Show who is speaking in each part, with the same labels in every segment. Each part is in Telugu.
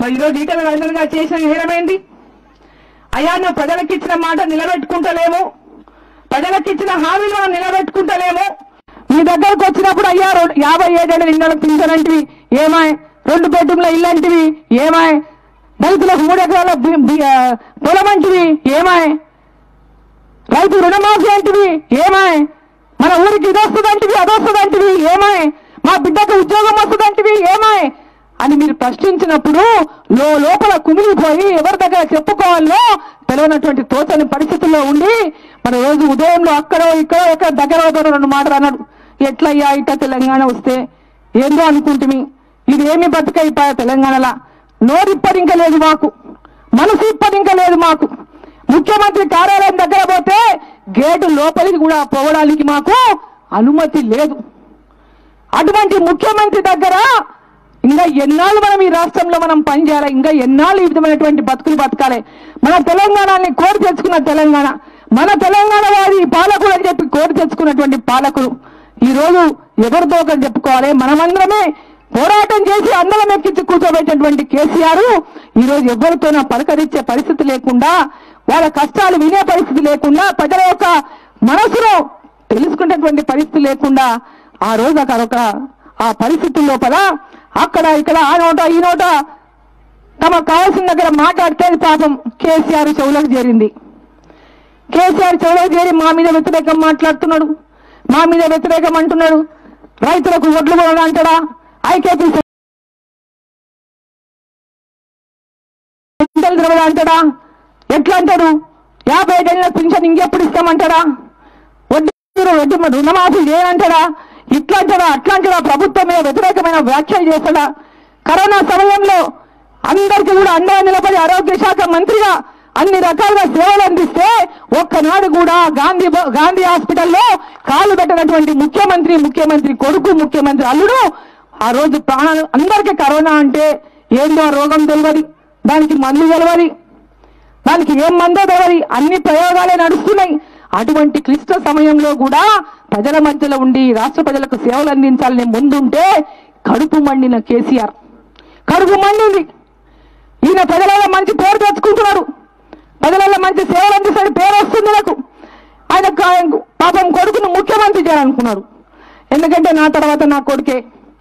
Speaker 1: మరి ఈరోజు ఈటల రాజేంద్ర గారు చేసిన నేరమేంటి అయ్యా నువ్వు ప్రజలకు ఇచ్చిన మాట నిలబెట్టుకుంటలేము ప్రజలకు ఇచ్చిన హామీలు మనం నిలబెట్టుకుంటలేము మీ దగ్గరకు వచ్చినప్పుడు అయ్యా రెండు- యాభై ఏడేళ్ళ నిన్న పింఛనంటివి ఏమాయ్ రెండు బెడ్రూమ్ల ఇల్లంటివి ఏమాయ్ దళితులకు మూడు ఎకరాల బి- బి- ఆ, పొలమంటివి ఏమాయ్ రైతు రుణమాఫీ అంటివి ఏమాయ్ మన ఊరికి ఇది వస్తుందంటివి అది వస్తుందంటివి ఏమాయ్ మా బిడ్డకు ఉద్యోగం వస్తుందంటివి ఏమాయ్ అని మీరు ప్రశ్నించినప్పుడు లో లోపల కుమిలిపోయి ఎవరి దగ్గర చెప్పుకోవాలో తెలియనటువంటి తోచని పరిస్థితుల్లో ఉండి మన రోజు ఉదయంలో అక్కడో ఇక్కడో ఎక్కడ దగ్గర అవుతారో రెండు మాటలు అన్నాడు ఎట్లయ్యా ఇట్లా తెలంగాణ వస్తే ఏందో అనుకుంటుమి ఇది ఏమి బతుకైపోయా తెలంగాణలా నోరిప్పడింక లేదు మాకు మనసు ఇప్పడింక లేదు మాకు ముఖ్యమంత్రి కార్యాలయం దగ్గర పోతే గేటు లోపలికి కూడా పోవడానికి మాకు అనుమతి లేదు అటువంటి ముఖ్యమంత్రి దగ్గర ఇంకా ఎన్నాళ్ళు మనం ఈ రాష్ట్రంలో మనం పనిచేయాలి ఇంకా ఎన్నాళ్ళు ఈ విధమైనటువంటి బతుకులు బతకాలి మన తెలంగాణని కోరి తెచ్చుకున్న తెలంగాణ మన తెలంగాణ వారి పాలకులు అని చెప్పి కోరి తెచ్చుకున్నటువంటి పాలకులు ఈ రోజు ఎవరితో ఒకరు చెప్పుకోవాలి మనమందరమే పోరాటం చేసి అందరం ఎక్కించి కూర్చోబెట్టినటువంటి కేసీఆర్ ఈ రోజు ఎవరితోనో పలకరించే పరిస్థితి లేకుండా వాళ్ళ కష్టాలు వినే పరిస్థితి లేకుండా ప్రజల యొక్క మనసులో తెలుసుకునేటువంటి పరిస్థితి లేకుండా ఆ రోజు అక్కడ ఒక ఆ పరిస్థితుల లోపల అక్కడ ఇక్కడ ఆ నోట ఈ నోట తమకు కావాల్సిన దగ్గర మాట్లాడితే అది పాపం కేసీఆర్ చెవులకు చేరింది కేసీఆర్ చెవులకు చేరి మా మీద వ్యతిరేకం మాట్లాడుతున్నాడు మా మీద వ్యతిరేకం అంటున్నాడు రైతులకు ఒడ్లు కూడా అంటాడా ఐకేపీ సెంట్రల్ ద్రవణ అంటాడా ఎట్లా అంటాడు యాభై ఏళ్ళ పింఛన్ ఇంకెప్పుడు ఇస్తామంటాడా వడ్డీ వడ్డీ మరి రుణమాఫీ చేయనంటాడా ఇట్లా అంటాడా అట్లా అంటాడా ప్రభుత్వం మీద వ్యతిరేకమైన వ్యాఖ్యలు చేస్తాడా కరోనా సమయంలో అందరికీ కూడా అండగా నిలబడి ఆరోగ్య శాఖ మంత్రిగా అన్ని రకాలుగా సేవలు అందిస్తే ఒక్కనాడు కూడా గాంధీ బ- గాంధీ హాస్పిటల్లో కాలు పెట్టినటువంటి ముఖ్యమంత్రి ముఖ్యమంత్రి కొడుకు ముఖ్యమంత్రి అల్లుడు ఆ రోజు ప్రాణాలు అందరికీ కరోనా అంటే ఏందో ఆ రోగం తెలియదు దానికి మందు తెలియదు దానికి ఏం మందో తెలియదు అన్ని ప్రయోగాలే నడుస్తున్నాయి అటువంటి క్లిష్ట సమయంలో కూడా ప్రజల మధ్యలో ఉండి రాష్ట్ర ప్రజలకు సేవలు అందించాలని ముందుంటే కడుపు మండిన కేసీఆర్ కడుపు మండింది ఈయన ప్రజలలో మంచి పేరు తెచ్చుకుంటున్నాడు ప్రజలలో మంచి సేవలు అందిస్తాడు పేరు వస్తుంది నాకు ఆయన కా- పాపం కొడుకును ముఖ్యమంత్రి చేయాలనుకున్నాడు ఎందుకంటే నా తర్వాత నా కొడుకే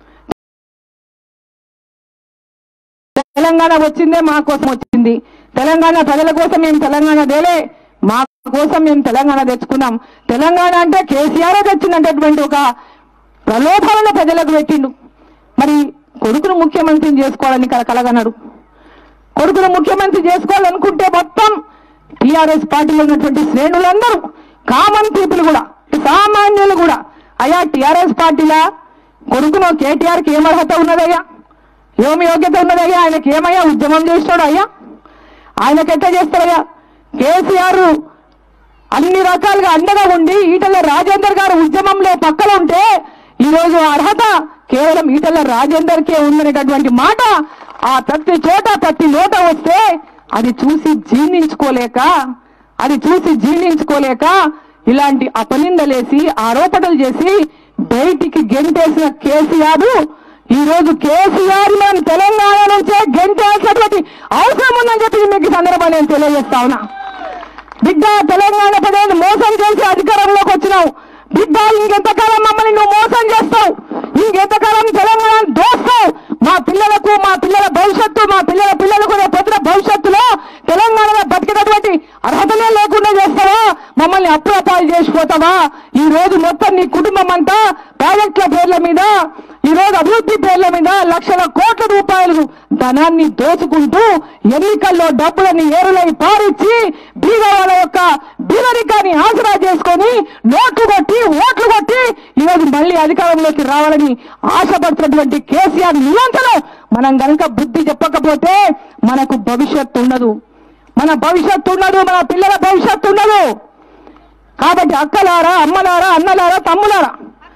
Speaker 1: తెలంగాణ వచ్చిందే మా కోసం వచ్చింది తెలంగాణ ప్రజల కోసం మేము తెలంగాణ దేలే మా కోసం మేము తెలంగాణ తెచ్చుకున్నాం తెలంగాణ అంటే కేసీఆర్ తెచ్చినటువంటి ఒక ప్రలోభాలను ప్రజలకు పెట్టిండు మరి కొడుకును ముఖ్యమంత్రిని చేసుకోవాలని కలకలగన్నాడు కొడుకును ముఖ్యమంత్రి చేసుకోవాలనుకుంటే మొత్తం టీఆర్ఎస్ పార్టీలో ఉన్నటువంటి శ్రేణులందరూ కామన్ పీపుల్ కూడా సామాన్యులు కూడా అయ్యా టీఆర్ఎస్ పార్టీలా కొడుకును కేటీఆర్ కి ఏం అర్హత ఉన్నదయ్యా ఏమి యోగ్యత ఉన్నదయ్యా ఆయనకి ఏమయ్యా ఉద్యమం చేస్తాడు అయ్యా ఆయనకి ఎట్లా చేస్తారయ్యా కేసీఆర్ అన్ని రకాలుగా అండగా ఉండి ఈటల రాజేందర్ గారు ఉద్యమంలో పక్కన ఉంటే ఈ రోజు అర్హత కేవలం ఈటల రాజేందర్ కే ఉందనేటటువంటి మాట ఆ ప్రతి చోట ప్రతి నోట వస్తే అది చూసి జీర్ణించుకోలేక అది చూసి జీర్ణించుకోలేక ఇలాంటి అపనిందలేసి ఆరోపణలు చేసి బయటికి గెంటేసిన కేసీఆర్ ఈ రోజు కేసీఆర్ మనం తెలంగాణ నుంచే గెంటేసినటువంటి అవసరం ఉందని చెప్పి మీకు ఈ సందర్భంగా నేను తెలియజేస్తా ఉన్నా బిడ్డ తెలంగాణ ప్రజలను మోసం చేసి అధికారంలోకి వచ్చినావు బిడ్డ ఇంకెంతకాలం మమ్మల్ని నువ్వు మోసం చేస్తావు ఇంకెంతకాలం తెలంగాణ దోస్తావు మా పిల్లలకు మా పిల్లల భవిష్యత్తు మా పిల్లల పిల్లలకు రేపు పొద్దున భవిష్యత్తులో తెలంగాణలో బతికేటటువంటి అర్హతనే లేకుండా చేస్తావా మమ్మల్ని అప్రపాలు చేసిపోతావా ఈ రోజు మొత్తం నీ కుటుంబం అంతా ప్రాజెక్టుల పేర్ల మీద ఈ రోజు అభివృద్ధి పేర్ల మీద లక్షల కోట్ల రూపాయలు ధనాన్ని దోచుకుంటూ ఎన్నికల్లో డబ్బులని ఏరులై పారిచ్చి బీద వాళ్ళ యొక్క బీదరికాన్ని ఆసరా చేసుకొని నోట్లు కొట్టి ఓట్లు కొట్టి ఈరోజు మళ్ళీ అధికారంలోకి రావాలని ఆశపడుతున్నటువంటి కేసీఆర్ నియంత్రణ మనం గనుక బుద్ధి చెప్పకపోతే మనకు భవిష్యత్తు ఉండదు మన భవిష్యత్తు ఉండదు మన పిల్లల భవిష్యత్తు ఉండదు కాబట్టి అక్కలారా అమ్మలారా అన్నలారా తమ్ములారా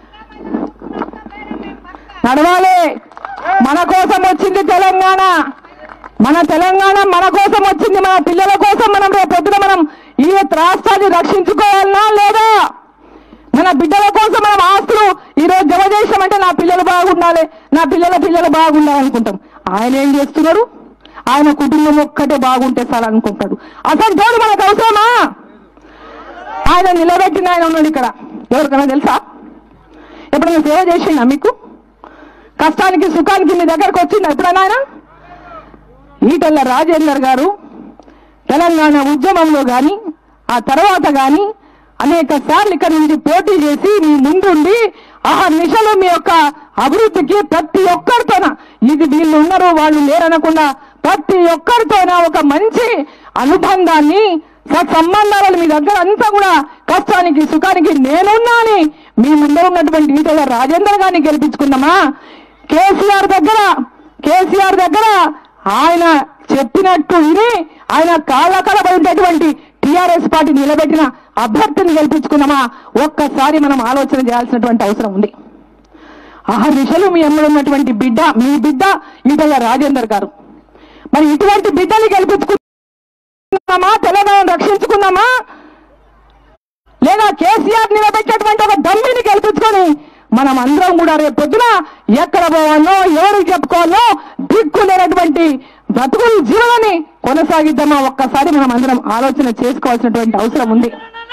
Speaker 1: నడవాలి మన కోసం వచ్చింది తెలంగాణ మన తెలంగాణ మన కోసం వచ్చింది మన పిల్లల కోసం మనం రేపు పొద్దున మనం ఈ రాష్ట్రాన్ని రక్షించుకోవాలనా లేదా మన బిడ్డల కోసం మనం ఆస్తులు ఈ రోజు జమ చేసామంటే నా పిల్లలు బాగుండాలి నా పిల్లల పిల్లలు బాగుండాలి అనుకుంటాం ఆయన ఏం చేస్తున్నాడు ఆయన కుటుంబం ఒక్కటే బాగుంటే సార్ అనుకుంటాడు అసలు తోడు మనకు అవసరమా ఆయన నిలబెట్టిన ఆయన ఉన్నాడు ఇక్కడ ఎవరికైనా తెలుసా ఎప్పుడైనా సేవ చేసిండా మీకు కష్టానికి సుఖానికి మీ దగ్గరకు వచ్చిందా ఎప్పుడైనా ఆయన ఈటెల్ల రాజేందర్ గారు తెలంగాణ ఉద్యమంలో గాని ఆ తర్వాత గాని అనేక సార్లు ఇక్కడ నుంచి పోటీ చేసి మీ ముందుండి ఆ నిశలు మీ యొక్క అభివృద్ధికి ప్రతి ఒక్కరితోన ఇది వీళ్ళు ఉన్నారు వాళ్ళు లేరనకుండా ప్రతి ఒక్కరితోన ఒక మంచి అనుబంధాన్ని సత్సంబంధాలను మీ దగ్గర అంతా కూడా కష్టానికి సుఖానికి నేనున్నా అని మీ ముందర ఉన్నటువంటి ఈటల రాజేందర్ గారిని గెలిపించుకుందామా కేసీఆర్ దగ్గర కేసీఆర్ దగ్గర ఆయన చెప్పినట్టు విని ఆయన కాళ్ళ కలబడినటువంటి టిఆర్ఎస్ పార్టీ నిలబెట్టిన అభ్యర్థిని గెలిపించుకున్నామా ఒక్కసారి మనం ఆలోచన చేయాల్సినటువంటి అవసరం ఉంది ఆ దిశలు మీ అమ్మడు ఉన్నటువంటి బిడ్డ మీ బిడ్డ ఈటల రాజేందర్ గారు మరి ఇటువంటి బిడ్డని గెలిపించుకున్నామా తెలంగాణ రక్షించుకున్నామా లేదా కేసీఆర్ నిలబెట్టేటువంటి ఒక దమ్మిని గెలిపించుకొని మనం అందరం కూడా రేపు పొద్దున ఎక్కడ పోవాలో ఎవరికి చెప్పుకోవాలో దిక్కు లేనటువంటి బ్రతుకుల జీవనాన్ని కొనసాగిద్దామా ఒక్కసారి మనం అందరం ఆలోచన చేసుకోవాల్సినటువంటి అవసరం ఉంది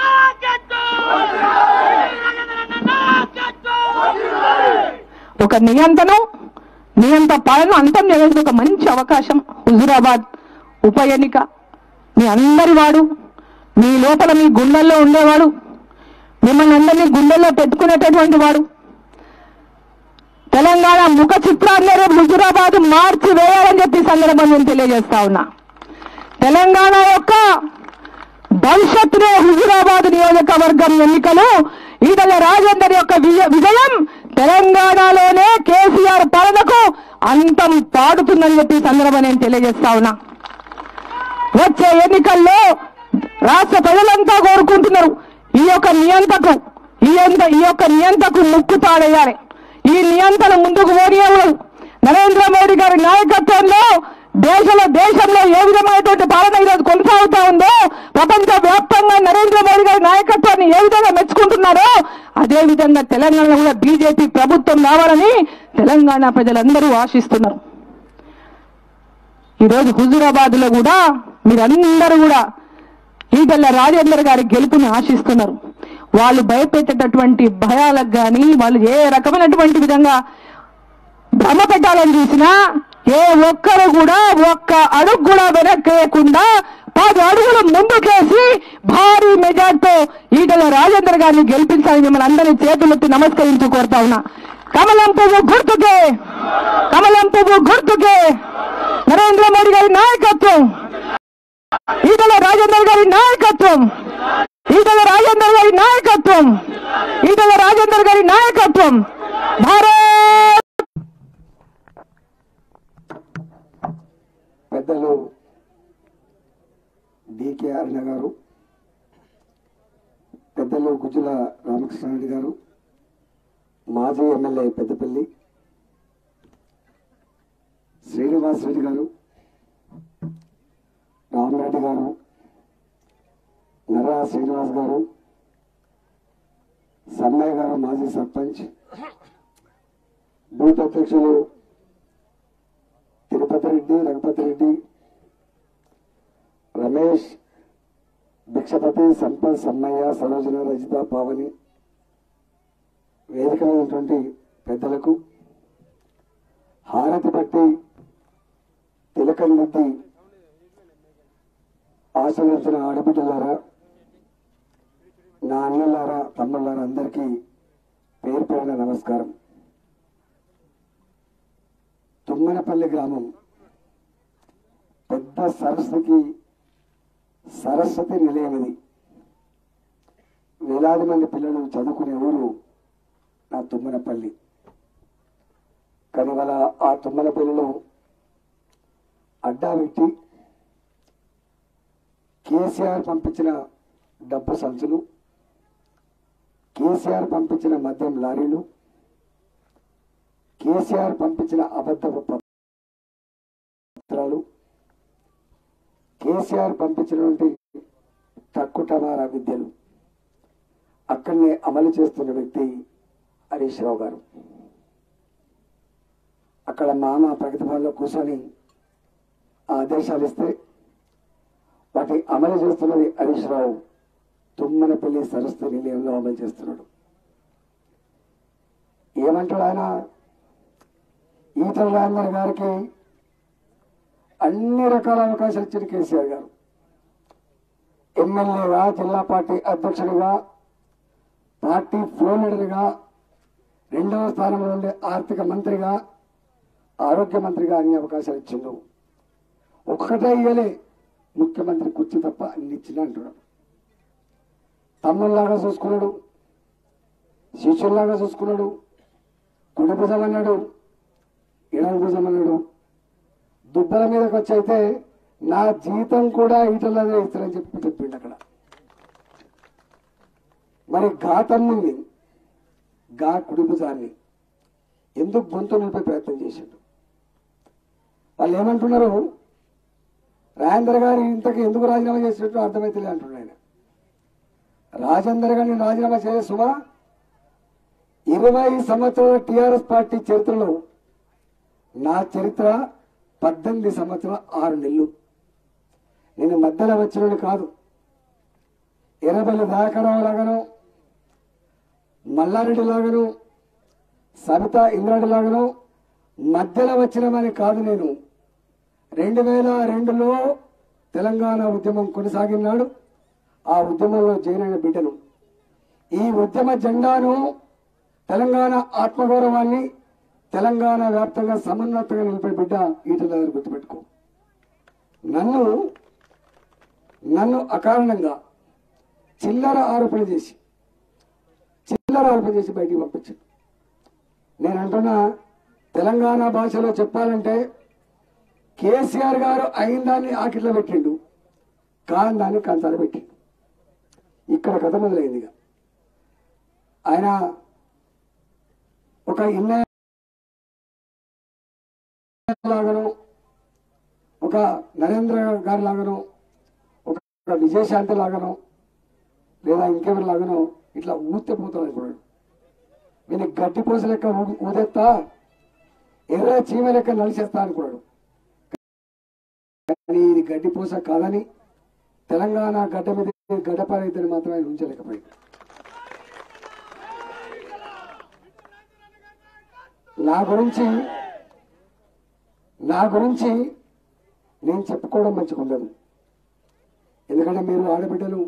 Speaker 1: ఒక నియంత్రణం నియంత పాలన అంతం చేయడానికి ఒక మంచి అవకాశం హుజురాబాద్ ఉప ఎన్నిక మీ అందరి వాడు మీ లోపల మీ గుండెల్లో ఉండేవాడు మిమ్మల్ని అందరినీ గుండెల్లో పెట్టుకునేటటువంటి వాడు తెలంగాణ ముఖ చిత్రాన్ని రేపు హుజురాబాద్ మార్చి వేయాలని చెప్పి ఈ సందర్భం నేను తెలియజేస్తా ఉన్నా తెలంగాణ యొక్క భవిష్యత్తులో హుజురాబాద్ నియోజకవర్గం ఎన్నికలు ఈటల రాజేందర్ యొక్క విజ- విజయం తెలంగాణలోనే కేసీఆర్ పాలనకు అంతం పాడుతుందని చెప్పి ఈ సందర్భం నేను తెలియజేస్తా ఉన్నా వచ్చే ఎన్నికల్లో రాష్ట్ర ప్రజలంతా కోరుకుంటున్నారు ఈ యొక్క నియంతకు ఈ యొక్క ఈ యొక్క నియంతకు ముక్కు తాడేయాలి ఈ నియంత్రణ ముందుకు పోనీయవు నరేంద్ర మోడీ గారి నాయకత్వంలో దేశంలో దేశంలో ఏ విధమైనటువంటి పాలన ఈరోజు కొనసాగుతా ఉందో ప్రపంచ వ్యాప్తంగా నరేంద్ర మోడీ గారి నాయకత్వాన్ని ఏ విధంగా మెచ్చుకుంటున్నారో అదే విధంగా తెలంగాణలో కూడా బీజేపీ ప్రభుత్వం రావాలని తెలంగాణ ప్రజలందరూ ఆశిస్తున్నారు ఈరోజు హుజురాబాద్ లో కూడా మీరందరూ కూడా ఈటెల్ల రాజేందర్ గారి గెలుపుని ఆశిస్తున్నారు వాళ్ళు భయపెట్టేటటువంటి భయాలకు గాని వాళ్ళు ఏ రకమైనటువంటి విధంగా భ్రమ పెట్టాలని చూసినా ఏ ఒక్కరు కూడా ఒక్క అడుగు కూడా వెనక్కేయకుండా పది అడుగులు ముందుకేసి భారీ మెజార్టీతో ఈటల రాజేందర్ గారిని గెలిపించాలని మిమ్మల్ని అందరినీ చేతులెత్తి నమస్కరించి కోరుతా ఉన్నా కమలం పువ్వు గుర్తుకే కమలం పువ్వు గుర్తుకే నరేంద్ర మోడీ గారి నాయకత్వం ఈటల రాజేందర్ గారి నాయకత్వం ఈటల రాజేందర్ గారి నాయకత్వం ఈటల రాజేందర్ గారి నాయకత్వం భారత్
Speaker 2: పెద్దలు డికే అరుణ గారు పెద్దలు గుజ్జుల రామకృష్ణారెడ్డి గారు మాజీ ఎమ్మెల్యే పెద్దపల్లి శ్రీనివాస్ రెడ్డి గారు రామరెడ్డి గారు నర్రా శ్రీనివాస్ గారు సన్నయ్య గారు మాజీ సర్పంచ్ బూత్ అధ్యక్షులు తిరుపతి రెడ్డి రఘుపతి రెడ్డి రమేష్ భిక్షపతి సంపత్ సమ్మయ్య సరోజన రజిత పావని వేదిక మీద ఉన్నటువంటి పెద్దలకు హారతి పట్టి తిలకం దిద్ది ఆశీర్వదించిన ఆడబిడ్డలారా నా అన్నలారా తమ్ముళ్ళారా అందరికీ పేరు పేరున నమస్కారం తుమ్మనపల్లి గ్రామం పెద్ద సరస్వతికి సరస్వతి నిలయం ఇది వేలాది మంది పిల్లలు చదువుకునే ఊరు నా తుమ్మనపల్లి కానీ వాళ్ళ ఆ తుమ్మనపల్లిలో అడ్డా పెట్టి కేసీఆర్ పంపించిన డబ్బు సంచులు కేసీఆర్ పంపించిన మద్యం లారీలు కేసీఆర్ పంపించిన అబద్ధపు పత్రాలు కేసీఆర్ పంపించినటువంటి తక్కుటమారా విద్యలు అక్కడనే అమలు చేస్తున్న వ్యక్తి హరీష్ రావు గారు అక్కడ మామ ప్రగతి భవన్లో కూర్చొని ఆ ఆదేశాలు ఇస్తే వాటి అమలు చేస్తున్నది హరీష్ రావు తుమ్మనపల్లి సరస్వతి నిలయంలో అమలు చేస్తున్నాడు ఏమంటాడు ఆయన ఈటల రాజేందర్ గారికి అన్ని రకాల అవకాశాలు ఇచ్చిన కేసీఆర్ గారు ఎమ్మెల్యేగా జిల్లా పార్టీ అధ్యక్షుడిగా పార్టీ ఫ్లోర్ లీడర్గా రెండవ స్థానంలో ఉండే ఆర్థిక మంత్రిగా ఆరోగ్య మంత్రిగా అన్ని అవకాశాలు ఇచ్చిండు ఒక్కటే ఇయ్యలే ముఖ్యమంత్రి కుర్చీ తప్ప అన్ని ఇచ్చిన అంటున్నాడు తమ్ముళ్లాగా చూసుకున్నాడు శిష్యుల్లాగా చూసుకున్నాడు కుడి భుజం అన్నాడు ఎడమ భుజం అన్నాడు దుబ్బల మీదకి వచ్చి అయితే నా జీతం కూడా ఈటలనే ఇస్తారని చెప్పి చెప్పిండు అక్కడ మరి గా తమ్ముని గా కుడి భుజాన్ని ఎందుకు గొంతు నిలిపే ప్రయత్నం చేసిండు వాళ్ళు ఏమంటున్నారు రాజేందర్ గారు ఇంతకు ఎందుకు రాజీనామా చేసినట్టు అర్థమైతలే అంటున్నాడు ఆయన రాజేందర్ గారిని రాజీనామా చేయ సుమా ఇరవై సంవత్సరాల టిఆర్ఎస్ పార్టీ చరిత్రలో నా చరిత్ర పద్దెనిమిది సంవత్సరాల ఆరు నెలలు నేను మధ్యలో వచ్చినోడు కాదు ఎర్రబల్లి దయాకరావు లాగాను మల్లారెడ్డి లాగాను సబితా ఇంద్రారెడ్డి లాగాను మధ్యలో వచ్చినమని కాదు నేను రెండు వేల రెండులో తెలంగాణ ఉద్యమం కొనసాగినాడు ఆ ఉద్యమంలో జైనైన బిడ్డను ఈ ఉద్యమ జెండాను తెలంగాణ ఆత్మగౌరవాన్ని తెలంగాణ వ్యాప్తంగా సమన్వయంగా నిలిపే బిడ్డ ఈటల దగ్గర గుర్తుపెట్టుకో నన్ను నన్ను అకారణంగా చిల్లర ఆరోపణ చేసి చిల్లర ఆరోపణ చేసి బయటికి పంపించాడు నేను అంటున్నా తెలంగాణ భాషలో చెప్పాలంటే కేసీఆర్ గారు అయిన దాన్ని ఆకిట్లో పెట్టిండు కాని దాన్ని కంచాలు పెట్టిండు ఇక్కడ కథ మొదలైంది ఇక ఆయన ఒక ఇన్న లాగను ఒక నరేంద్ర గారి లాగను ఒక విజయశాంతి లాగను లేదా ఇంకెవరి లాగను ఇట్లా ఊస్తే పోతాడు అనుకున్నాడు వీళ్ళకి గడ్డి పూస లెక్క ఊ- ఊదెత్తా ఎర్ర చీమ లెక్క నలిసేస్తా అనుకున్నాడు కానీ ఇది గడ్డి పూస కాదని తెలంగాణ గడ్డ మీద గడ్డపార ఇద్దరు మాత్రం ఆయన ఉంచలేకపోయింది నా గురించి నా గురించి నేను చెప్పుకోవడం మంచిగా ఉండదు ఎందుకంటే మీరు ఆడబిడ్డలు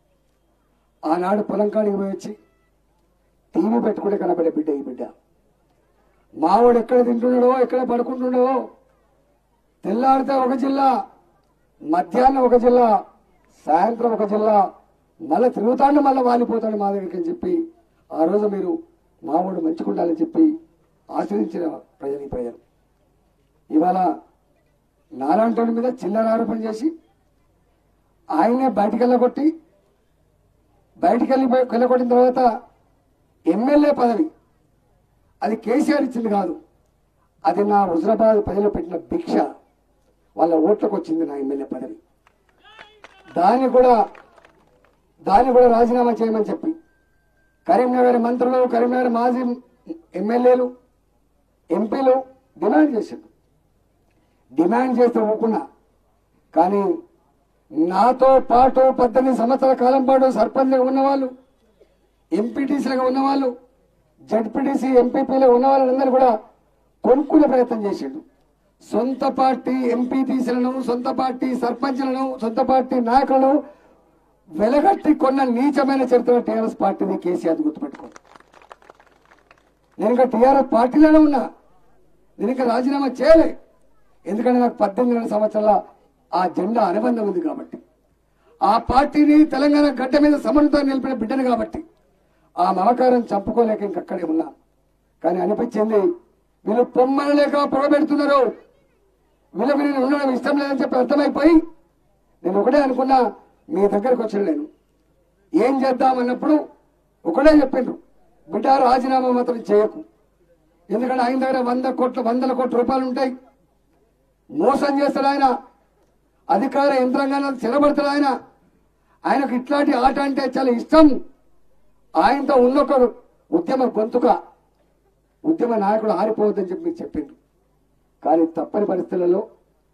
Speaker 2: ఆనాడు పొలం కాడికి పోయి వచ్చి టీవీ పెట్టుకుంటే కనబడే బిడ్డ ఈ బిడ్డ మావాడు ఎక్కడ తింటున్నాడో ఎక్కడ పడుకుంటున్నాడో తెల్లారితే ఒక జిల్లా మధ్యాహ్నం ఒక జిల్లా సాయంత్రం ఒక జిల్లా మళ్ళీ తిరుగుతాడు మళ్ళీ వాలిపోతాడు మా దగ్గరికి అని చెప్పి ఆ రోజు మీరు మావాడు మంచుకుండాలని చెప్పి ఆశ్రయించిన ప్రజలు ఈ ప్రజలు ఇవాళ నారాయణ మీద చిల్లర ఆరోపణ చేసి ఆయనే బయటికి వెళ్ళగొట్టి బయటికి వెళ్ళి వెళ్ళగొట్టిన తర్వాత ఎమ్మెల్యే పదవి అది కేసీఆర్ ఇచ్చింది కాదు అది నా హుజరాబాద్ ప్రజలు పెట్టిన భిక్ష వాళ్ళ ఓట్లకు వచ్చింది నా ఎమ్మెల్యే పదవి దాన్ని కూడా దాన్ని కూడా రాజీనామా చేయమని చెప్పి కరీంనగర్ మంత్రులు కరీంనగర్ మాజీ ఎమ్మెల్యేలు ఎంపీలు డిమాండ్ చేశారు డిమాండ్ చేస్తే ఊరుకున్నా కానీ నాతో పాటు పద్దెనిమిది సంవత్సరాల కాలం పాటు సర్పంచ్గా ఉన్నవాళ్ళు ఎంపీటీసీలుగా ఉన్నవాళ్ళు జడ్పీటీసీ ఎంపీపీలో ఉన్న వాళ్ళందరూ కూడా కొనుక్కునే ప్రయత్నం చేసిండు సొంత పార్టీ ఎంపీటీసీలను సొంత పార్టీ సర్పంచ్లను సొంత పార్టీ నాయకులను వెలగట్టి కొన్న నీచమైన చరిత్ర టీఆర్ఎస్ పార్టీని కేసీఆర్ గుర్తుపెట్టుకోండి నేను ఇంకా టీఆర్ఎస్ పార్టీలోనే ఉన్నా నేను ఇంకా రాజీనామా చేయలే ఎందుకంటే నాకు పద్దెనిమిది సంవత్సరాల ఆ జెండా అనుబంధం ఉంది కాబట్టి ఆ పార్టీని తెలంగాణ గడ్డ మీద సమన్వయం నిలిపిన బిడ్డను కాబట్టి ఆ మమకారం చంపుకోలేక ఇంకక్కడే ఉన్నా కానీ అనిపించింది వీళ్ళు పొమ్మనలేక పొగబెడుతున్నారు వీళ్ళకి నేను ఉండడం ఇష్టం లేదని చెప్పి అర్థమైపోయి నేను ఒకటే అనుకున్నా మీ దగ్గరకు వచ్చిన నేను ఏం చేద్దామన్నప్పుడు ఒకటే చెప్పిండ్రు బిడ్డ రాజీనామా మాత్రం చేయకు ఎందుకంటే ఆయన దగ్గర వంద కోట్ల వందల కోట్ల రూపాయలు ఉంటాయి మోసం చేస్తాడు ఆయన అధికార యంత్రాంగాన్ని చెరబడతాడు ఆయన ఆయనకు ఇట్లాంటి ఆట అంటే చాలా ఇష్టం ఆయనతో ఉన్నొక ఉద్యమ గొంతుక ఉద్యమ నాయకుడు ఆరిపోవద్దని చెప్పి మీకు చెప్పిండు కానీ తప్పని పరిస్థితులలో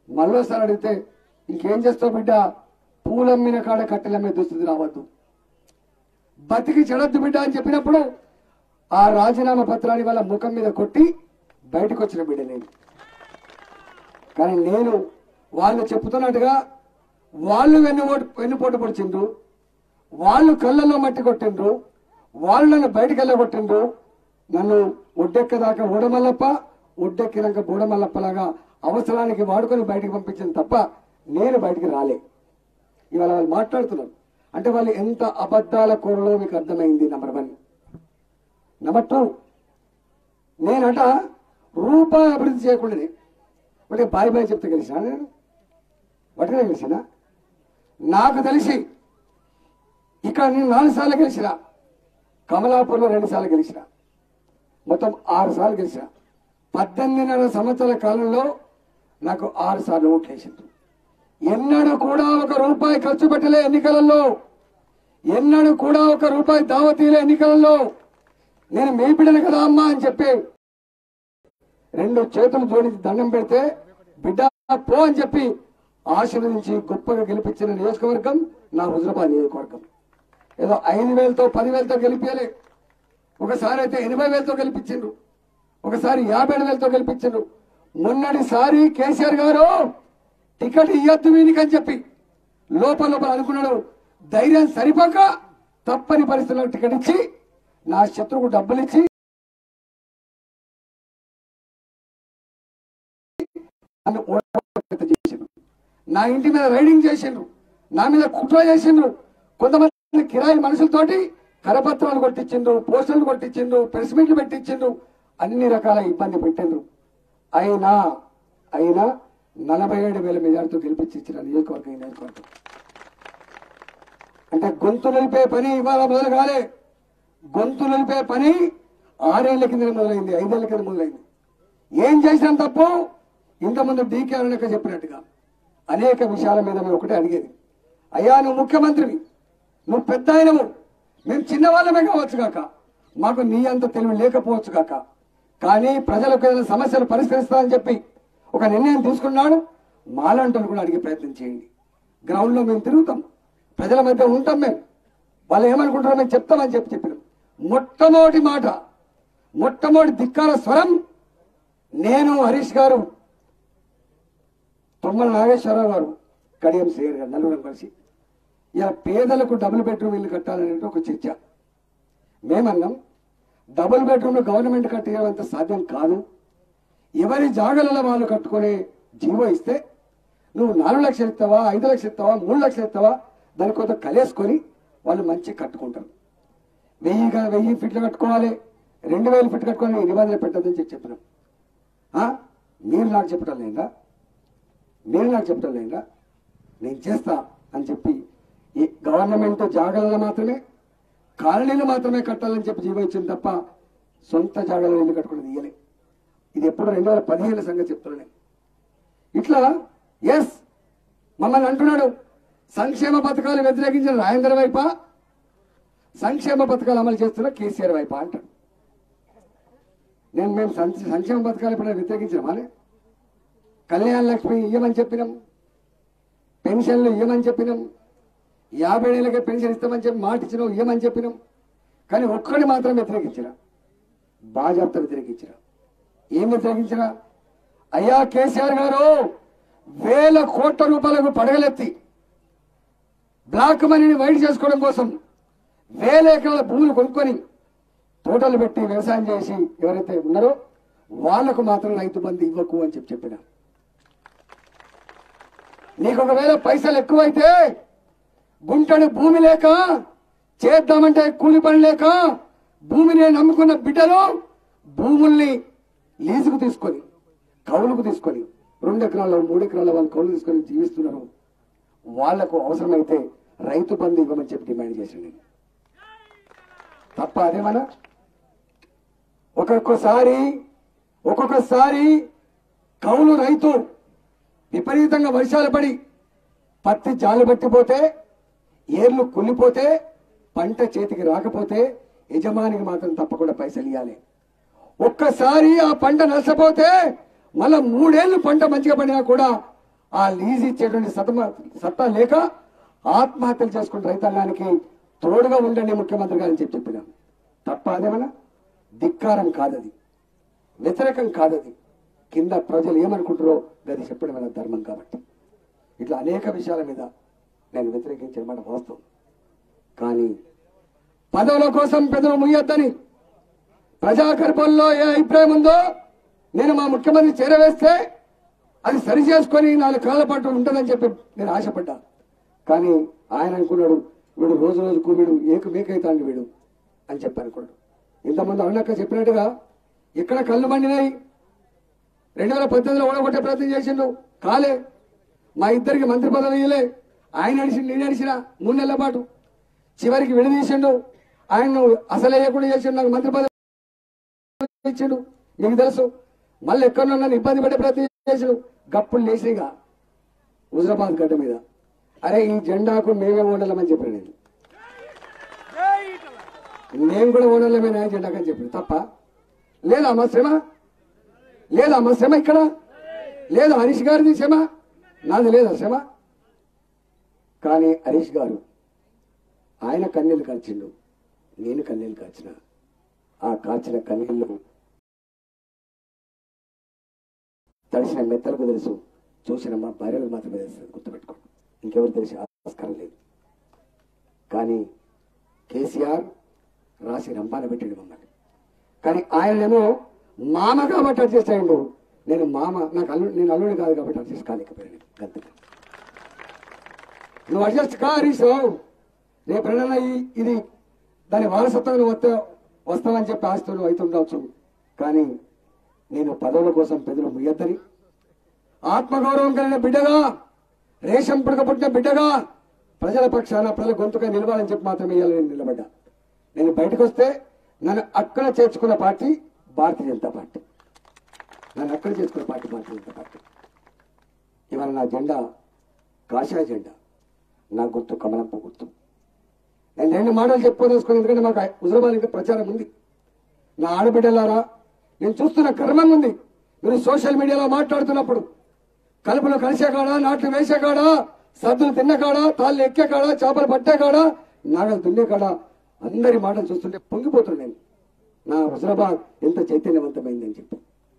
Speaker 2: మళ్ళోసారి అడిగితే ఇంకేం చేస్తావు బిడ్డ పూలమ్మిన కాడ కట్టెలమ్మే దుస్థితి రావద్దు బతికి చెడొద్దు బిడ్డ అని చెప్పినప్పుడు ఆ రాజీనామా పత్రాన్ని వాళ్ళ ముఖం మీద కొట్టి బయటకు వచ్చిన బిడ్డ నేను కానీ నేను వాళ్ళు చెప్తున్నట్టుగా వాళ్ళు వెన్ను వెన్నుపోటు పొడిచిండ్రు వాళ్ళు కళ్ళల్లో మట్టి కొట్టిండ్రు వాళ్ళు నన్ను బయటకు వెళ్ళగొట్టిండ్రు నన్ను ఒడ్డెక్కదాకా ఊడమల్లప్ప ఒడ్డెక్కినాక బూడమల్లప్పలాగా అవసరానికి వాడుకొని బయటికి పంపించింది తప్ప నేను బయటికి రాలే ఇవాళ వాళ్ళు మాట్లాడుతున్నారు అంటే వాళ్ళు ఎంత అబద్ధాల కూరలో మీకు అర్థమైంది నెంబర్ వన్ నెంబర్ టూ నేనట రూపాయి అభివృద్ధి చేయకుండానే అంటే బాయ్ బాయ్ చెప్తే కలిసినా నేను వాటినే కలిసినా నాకు తెలిసి ఇక్కడ నేను నాలుగు సార్లు గెలిచిన కమలాపూర్లో రెండు సార్లు గెలిచిన మొత్తం ఆరు సార్లు గెలిచిన పద్దెనిమిదిన్నర సంవత్సరాల కాలంలో నాకు ఆరు సార్లు ఓట్లు వేసింది ఎన్నడూ కూడా ఒక రూపాయి ఖర్చు పెట్టలే ఎన్నికలలో ఎన్నడూ కూడా ఒక రూపాయి దావతీలే ఎన్నికలలో నేను మీ బిడ్డను కదా అమ్మా అని చెప్పి రెండు చేతులు జోడించి దండం పెడితే బిడ్డ పో అని చెప్పి ఆశీర్వదించి గొప్పగా గెలిపించిన నియోజకవర్గం నా హుజరాబాద్ నియోజకవర్గం ఏదో ఐదు వేలతో పదివేలతో గెలిపించలే ఒకసారి అయితే ఎనభై వేలతో గెలిపించిండ్రు ఒకసారి యాభై ఏడు వేలతో గెలిపించిండ్రు మొన్నటిసారి కేసీఆర్ గారు టికెట్ ఇయ్యొద్దు వీనికి అని చెప్పి లోపల లోపల అనుకున్నాడు ధైర్యం సరిపోక తప్పని పరిస్థితుల్లో టికెట్ ఇచ్చి నా శత్రువుకు డబ్బులు ఇచ్చి నన్ను ఓడగొట్ట చేసిండ్రు నా ఇంటి మీద రైడింగ్ చేసిండ్రు నా మీద కుట్ర చేసిండ్రు కొంతమంది కిరాయి మనుషులతోటి కరపత్రాలు కొట్టించిండ్రు పోస్టర్లు కొట్టించిండ్రు ప్రెస్ మీట్లు పెట్టించిండ్రు అన్ని రకాల ఇబ్బంది పెట్టిండ్రు అయినా అయినా నలభై ఏడు వేల మెజార్టీతో గెలిపించిన నియోజకవర్గం ఈ నియోజకవర్గం అంటే గొంతు నిలిపే పని ఇవాళ మొదలు కాలే గొంతు నిలిపే పని ఆరేళ్ల కింద మొదలైంది ఐదేళ్ల కింద మొదలైంది ఏం చేసినాం తప్పు ఇంతకుముందు డీకే అరుణక చెప్పినట్టుగా అనేక విషయాల మీద మేము ఒకటే అడిగేది అయ్యా నువ్వు ముఖ్యమంత్రివి నువ్వు పెద్ద ఆయనవు మేము చిన్నవాళ్ళమే కావచ్చు కాక మాకు నీ అంత తెలివి లేకపోవచ్చు కాక కానీ ప్రజలకు ఏదైనా సమస్యలు పరిష్కరిస్తామని చెప్పి ఒక నిర్ణయం తీసుకున్నాడు మాలాంటి కూడా అడిగే ప్రయత్నం చేయండి గ్రౌండ్ లో మేము తిరుగుతాం ప్రజల మధ్య ఉంటాం మేము వాళ్ళు ఏమనుకుంటారో మేము చెప్తామని చెప్పి చెప్పినాం మొట్టమొదటి మాట మొట్టమొదటి ధిక్కార స్వరం నేను హరీష్ గారు తుమ్మల నాగేశ్వరరావు గారు కడియం శ్రీయర్ గారు నలుగురం కలిసి ఇలా పేదలకు డబుల్ బెడ్రూమ్ ఇల్లు కట్టాలనే ఒక చర్చ మేమన్నాం డబుల్ బెడ్రూమ్ గవర్నమెంట్ కట్టేయాలంత సాధ్యం కాదు ఎవరి జాగలలో వాళ్ళు కట్టుకునే జీవో ఇస్తే నువ్వు నాలుగు లక్షలు ఇస్తావా ఐదు లక్షలు ఇస్తావా మూడు లక్షలు ఇస్తావా దాని కొంత కలివేసుకొని వాళ్ళు మంచిగా కట్టుకుంటారు వెయ్యి గా- వెయ్యి ఫిట్లు కట్టుకోవాలి రెండు వేలు ఫిట్ కట్టుకోవాలి నిబంధన పెట్టద్దని చెప్పి చెప్పినాం ఆ? మీరు నాకు చెప్పడం లేదా మీరు నాకు చెప్పడం లేదా నేను చేస్తా అని చెప్పి ఈ గవర్నమెంట్ జాగాలలో మాత్రమే కాలనీలు మాత్రమే కట్టాలని చెప్పి జీవో ఇచ్చింది తప్ప సొంత జాగాలో ఇల్లు కట్టుకుని ఇయ్యలే ఇది ఎప్పుడు రెండు వేల పదిహేను సంగతి చెప్తున్నాను నేను. ఇట్లా ఎస్ మమ్మల్ని అంటున్నాడు సంక్షేమ పథకాలు వ్యతిరేకించిన రాజేంద్ర వైపా సంక్షేమ పథకాలు అమలు చేస్తున్న కేసీఆర్ వైపా అంటాడు నేను మేము సం- సంక్షేమ పథకాలు ఎప్పుడైనా వ్యతిరేకించామా కళ్యాణ లక్ష్మి ఇయ్యమని చెప్పినాం పెన్షన్లు ఇయ్యమని చెప్పినాం యాభై ఏళ్ళకే పెన్షన్ ఇస్తామని చెప్పి మాట ఇచ్చినాం ఇయ్యమని చెప్పినాం కానీ ఒక్కడి మాత్రం వ్యతిరేకించిన బాజాప్త వ్యతిరేకించిన ఏం వ్యతిరేకించిన అయ్యా కేసీఆర్ గారు వేల కోట్ల రూపాయలకు పడగలెత్తి బ్లాక్ మనీని వైట్ చేసుకోవడం కోసం వేల ఎకరాల భూములు కొనుక్కొని తోటలు పెట్టి వ్యవసాయం చేసి ఎవరైతే ఉన్నారో వాళ్లకు మాత్రం రైతు బంధు ఇవ్వకు అని చెప్పి చెప్పిన నీకు ఒకవేళ పైసలు ఎక్కువైతే గుంటడి భూమి లేక చేద్దామంటే కూలి పని లేక భూమిని నమ్ముకున్న బిడ్డలు భూముల్ని లీజుకు తీసుకొని కౌలుకు తీసుకొని రెండు ఎకరాల్లో మూడు ఎకరాల వాళ్ళు కౌలు తీసుకొని జీవిస్తున్నారు వాళ్లకు అవసరమైతే రైతు బంధు ఇవ్వమని చెప్పి డిమాండ్ చేసింది నేను తప్ప అదేమన్నా ఒక్కొక్కసారి ఒక్కొక్కసారి కౌలు రైతు విపరీతంగా వర్షాలు పడి పత్తి జాలు పట్టిపోతే ఏర్లు కుళ్ళిపోతే పంట చేతికి రాకపోతే యజమానికి మాత్రం తప్పకుండా పైసలు ఇవ్వాలి ఒక్కసారి ఆ పంట నష్టపోతే మళ్ళా మూడేళ్లు పంట మంచిగా పడినా కూడా ఆ లీజ్ ఇచ్చేటువంటి సతమ సత్తా లేక ఆత్మహత్యలు చేసుకున్న రైతాంగానికి తోడుగా ఉండండి ముఖ్యమంత్రి గారు అని చెప్పి చెప్పినాం తప్ప అదేమన్నా ధిక్కారం కాదది వ్యతిరేకం కాదది కింద ప్రజలు ఏమనుకుంటారో అది చెప్పడం మన ధర్మం కాబట్టి ఇట్లా అనేక విషయాల మీద నేను వ్యతిరేకించిన మాట వాస్తవం కానీ పదవుల కోసం పెదవులు ముయ్యొద్దని ప్రజాకర్పంలో ఏ అభిప్రాయం ఉందో నేను మా ముఖ్యమంత్రి చేరవేస్తే అది సరి చేసుకొని నాలుగు కాళ్ళ పాటు ఉంటుందని చెప్పి నేను ఆశపడ్డా కానీ ఆయన అనుకున్నాడు వీడు రోజు రోజుకు వీడు ఏక మేకైతాడు వీడు అని చెప్పి అనుకున్నాడు ఇంతమంది అన్నక్క చెప్పినట్టుగా ఇక్కడ కళ్ళు మండినాయి రెండు వేల పద్దెనిమిదిలో ఓడగొట్టే ప్రయత్నం చేసిండు కాలే మా ఇద్దరికి మంత్రి పదవి ఇయ్యలే ఆయన నడిచి నేను నడిచిన మూడు నెలల పాటు చివరికి విడదీసిండు ఆయన అసలు వేయకుండా చేసిండు నాకు మంత్రి పదవి ఇచ్చిండు మీకు తెలుసు మళ్ళీ ఎక్కడో నన్ను ఇబ్బంది పడే ప్రయత్నం చేసిండు గప్పులు లేచిగా హుజరాబాద్ గడ్డ మీద అరే ఈ జెండాకు మేమే ఓడలేమని చెప్పాను నేను మేము కూడా ఓడలేమే నా జెండాకు అని చెప్పాను తప్ప లేదా మా శ్రమ లేదా మా శ్రమ ఇక్కడ లేదా హరీష్ గారిది శ్రమ నాది లేదా శ్రమ కానీ హరీష్ గారు ఆయన కన్నీళ్ళు కార్చిండు నేను కన్నీళ్ళు కార్చిన ఆ కార్చిన కన్నీళ్ళు తడిసిన మెత్తలకు తెలుసు చూసిన మా భార్యలకు మాత్రమే తెలుసు గుర్తుపెట్టుకోండి ఇంకెవరు తెలిసి ఆస్కారం లేదు కానీ కేసీఆర్ రాసి రంపాన పెట్టాడు మమ్మల్ని కానీ ఆయనేమో మామ కాబట్టి అడ్జస్ట్ అయ్యిండు నేను మామ నాకు అల్లు నేను అల్లుడు కాదు కాబట్టి అడ్జస్ట్ కాలేకపోయాను గంతగా నువ్వు అడ్జస్ట్ కా హరీష్ రావు రేపు ఎన్నైనా ఈ- ఇది దాని వారసత్వం నువ్వు వస్తే వస్తావని చెప్పి ఆస్తి నువ్వు అవుతుండవచ్చు కానీ నేను పదవుల కోసం పెదవులు ముయ్యద్దని ఆత్మగౌరవం కలిగిన బిడ్డగా రేషం పుడక పుట్టిన బిడ్డగా ప్రజల పక్షాన ప్రజల గొంతుగా నిలవాలని చెప్పి మాత్రమే ఇవాళ నేను నిలబడ్డా నేను బయటకు వస్తే నన్ను అక్కడ చేర్చుకున్న పార్టీ భారతీయ జనతా పార్టీ నన్ను అక్కడ చేసుకున్న పార్టీ భారతీయ జనతా పార్టీ ఇవాళ నా జెండా కాషాయ జెండా నా గుర్తు కమలంపు గుర్తు నేను రెండు మాటలు చెప్పుకోదలుచుకుని ఎందుకంటే మాకు హుజరాబాద్ ఇంకా ప్రచారం ఉంది నా ఆడబిడ్డలారా నేను చూస్తున్న కర్మంగా ఉంది మీరు సోషల్ మీడియాలో మాట్లాడుతున్నప్పుడు కలుపులో కలిసే కాడా నాట్లు వేసే కాడా సద్దులు తిన్న కాడా తాళ్ళు ఎక్కే కాడా చేపలు పట్టే కాడా నాగలు దున్నే కాడా అందరి మాటలు చూస్తుంటే పొంగిపోతున్నాను నేను నా హుజరాబాద్ ఎంత చైతన్యవంతమైందని చెప్పి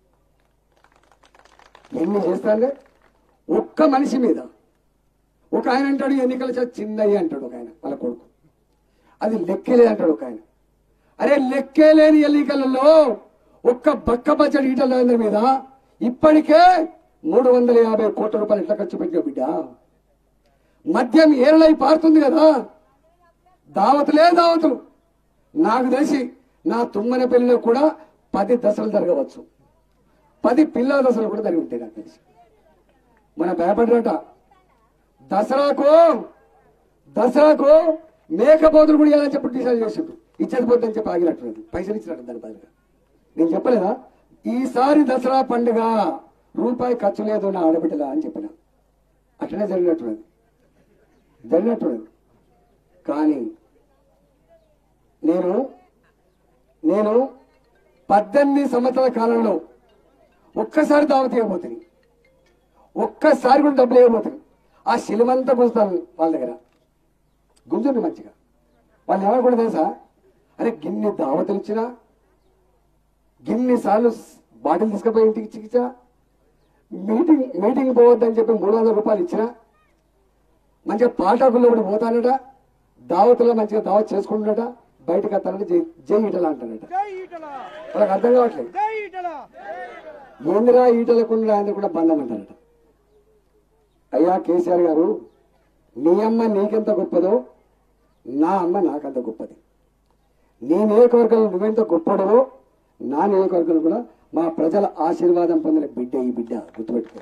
Speaker 2: ఎన్ని చేస్తానులే ఒక్క మనిషి మీద ఒక ఆయన అంటాడు ఎన్నికల చ- చిన్నయ్య అంటాడు ఒక ఆయన వాళ్ళ కొడుకు అది లెక్కేలేదు అంటాడు ఒక ఆయన అరే లెక్కే లేని ఎన్నికలలో ఒక్క బక్క బడ్జెట్ ఈటల రాజేంద్ర మీద ఇప్పటికే మూడు వందల యాభై కోట్ల రూపాయలు ఎట్లా ఖర్చు పెట్టిన బిడ్డ మద్యం ఏరలై పారుతుంది కదా దావతులే దావతులు నాకు తెలిసి నా తుమ్మన పెళ్లిలో కూడా పది దశలు జరగవచ్చు పది పిల్లల దశలు కూడా జరిగి ఉంటాయి నాకు తెలిసి మన భయపడ్డట దసరాకు దసరాకు మేకపోతులు కూడా ఇవ్వాలని చెప్పి డిసైడ్ చేసిండు ఇచ్చేది పోతుందని చెప్పి ఆగినట్టున్నది పైసలు ఇచ్చినట్టు దాని బదులుగా నేను చెప్పలేదా ఈసారి దసరా పండుగ రూపాయి ఖర్చు లేదు నా ఆడబిడ్డలా అని చెప్పిన అట్లనే జరిగినట్టున్నది జరిగినట్టున్నది కానీ నేను నేను పద్దెనిమిది సంవత్సరాల కాలంలో ఒక్కసారి దావత్ ఇవ్వబోతుంది ఒక్కసారి కూడా డబ్బులు ఇవ్వబోతుంది ఆ శిలవంతా గుంజుతాను వాళ్ళ దగ్గర గుంజుంది మంచిగా వాళ్ళు ఏమనుకుంటే తెలుసా అరే గిన్ని దావతులు ఇచ్చినా గిన్ని సార్లు బాటిల్ తీసుకుపోయి ఇంటికి చికిత్స మీటింగ్ మీటింగ్ పోవద్దని చెప్పి మూడు వందల రూపాయలు ఇచ్చినా మంచిగా పాఠకుల్లో కూడా పోతానట దావతులో మంచిగా దావత్ చేసుకుంటున్నట బయటకు వస్తానంటే జై జై ఈటల అంటానట
Speaker 3: జై ఈటల
Speaker 2: వాళ్ళకి అర్థం కావట్లేదు
Speaker 3: జై ఈటల
Speaker 2: ఏందిరా ఈటలకుండా ఆయన కూడా బంధం అంటారట అయ్యా కేసీఆర్ గారు నీ అమ్మ నీకెంత గొప్పదో నా అమ్మ నాకంత గొప్పది నీ నియోజకవర్గంలో నువ్వెంత గొప్పడవో నా నియోజకవర్గంలో కూడా మా ప్రజల ఆశీర్వాదం పొందిన బిడ్డ ఈ బిడ్డ గుర్తుపెట్టుకో